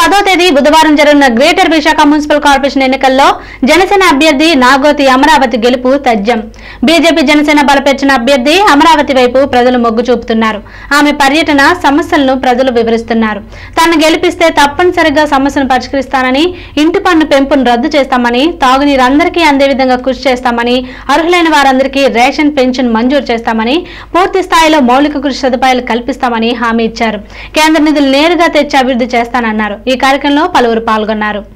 పదో తేదీ బుధవారం జరగనున్న గ్రేటర్ విశాఖ మున్సిపల్ కార్పొరేషన్ ఎన్నికల్లో జనసేన అభ్యర్థి నాగోతి అమరావతి గెలుపు తథ్యం బీజేపీ జనసేన బలపరిచిన అభ్యర్థి అమరావతి వైపు ప్రజలు మొగ్గు చూపుతున్నారు ఆమె పర్యటన సమస్యలను ప్రజలు వివరిస్తున్నారు తనను గెలిపిస్తే తప్పనిసరిగా సమస్యను పరిష్కరిస్తానని ఇంటి పన్ను పెంపును రద్దు చేస్తామని తాగునీరు అందరికీ అందే విధంగా కృషి చేస్తామని అర్హులైన వారందరికీ రేషన్ పెన్షన్ మంజూరు చేస్తామని పూర్తి స్థాయిలో మౌలిక కృషి సదుపాయాలు కల్పిస్తామని హామీ ఇచ్చారు కేంద్ర నిధులు నేరుగా తెచ్చి అభివృద్ధి చేస్తానన్నారు ఈ కార్యక్రమంలో పలువురు పాల్గొన్నారు